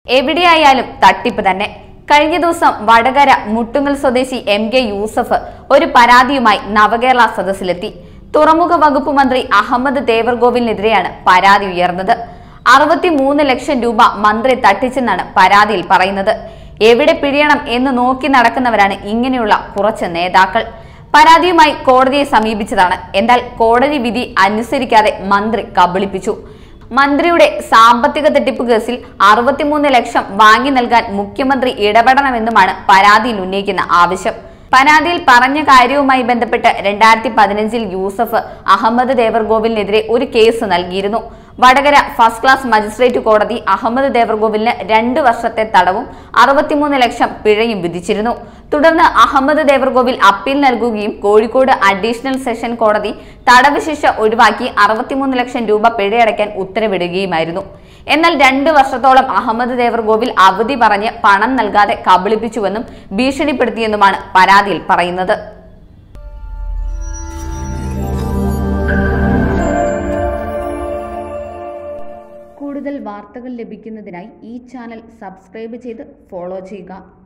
എവിടെയായാലും തട്ടിപ്പ് തന്നെ കഴിഞ്ഞ ദിവസം വടകര മുട്ടുങ്ങൽ സ്വദേശി എം കെ യൂസഫ് ഒരു പരാതിയുമായി നവകേരള സദസ്സിലെത്തി തുറമുഖ വകുപ്പ് മന്ത്രി അഹമ്മദ് ദേവർഗോവിലിനെതിരെയാണ് പരാതി ഉയർന്നത് അറുപത്തിമൂന്ന് ലക്ഷം രൂപ മന്ത്രി തട്ടിച്ചെന്നാണ് പരാതിയിൽ പറയുന്നത് എവിടെ പിഴിയണം എന്ന് നോക്കി നടക്കുന്നവരാണ് ഇങ്ങനെയുള്ള കുറച്ച് നേതാക്കൾ പരാതിയുമായി കോടതിയെ സമീപിച്ചതാണ് എന്നാൽ കോടതി വിധി അനുസരിക്കാതെ മന്ത്രി കബളിപ്പിച്ചു മന്ത്രിയുടെ സാമ്പത്തിക തട്ടിപ്പ് കേസിൽ അറുപത്തിമൂന്ന് ലക്ഷം വാങ്ങി നൽകാൻ മുഖ്യമന്ത്രി ഇടപെടണമെന്നുമാണ് പരാതിയിൽ ഉന്നയിക്കുന്ന ആവശ്യം പരാതിയിൽ പറഞ്ഞ കാര്യവുമായി ബന്ധപ്പെട്ട് രണ്ടായിരത്തി പതിനഞ്ചിൽ യൂസഫ് അഹമ്മദ് ദേവർഗോവിലിനെതിരെ ഒരു കേസ് നൽകിയിരുന്നു വടകര ഫസ്റ്റ് ക്ലാസ് മജിസ്ട്രേറ്റ് കോടതി അഹമ്മദ് ദേവർഗോവിലിന് രണ്ട് വർഷത്തെ തടവും അറുപത്തിമൂന്ന് ലക്ഷം പിഴയും വിധിച്ചിരുന്നു തുടർന്ന് അഹമ്മദ് ദേവർഗോവിൽ അപ്പീൽ നൽകുകയും കോഴിക്കോട് അഡീഷണൽ സെഷൻ കോടതി തടവ് ശിക്ഷ ഒഴിവാക്കി അറുപത്തിമൂന്ന് ലക്ഷം രൂപ പിഴയടയ്ക്കാൻ ഉത്തരവിടുകയുമായിരുന്നു എന്നാൽ രണ്ട് വർഷത്തോളം അഹമ്മദ് ദേവർഗോവിൽ അവധി പറഞ്ഞ് പണം നൽകാതെ കബളിപ്പിച്ചുവെന്നും ഭീഷണിപ്പെടുത്തിയെന്നുമാണ് പരാതിയിൽ പറയുന്നത് കൂടുതൽ വാർത്തകൾ ലഭിക്കുന്നതിനായി ഈ ചാനൽ സബ്സ്ക്രൈബ് ചെയ്ത് ഫോളോ ചെയ്യുക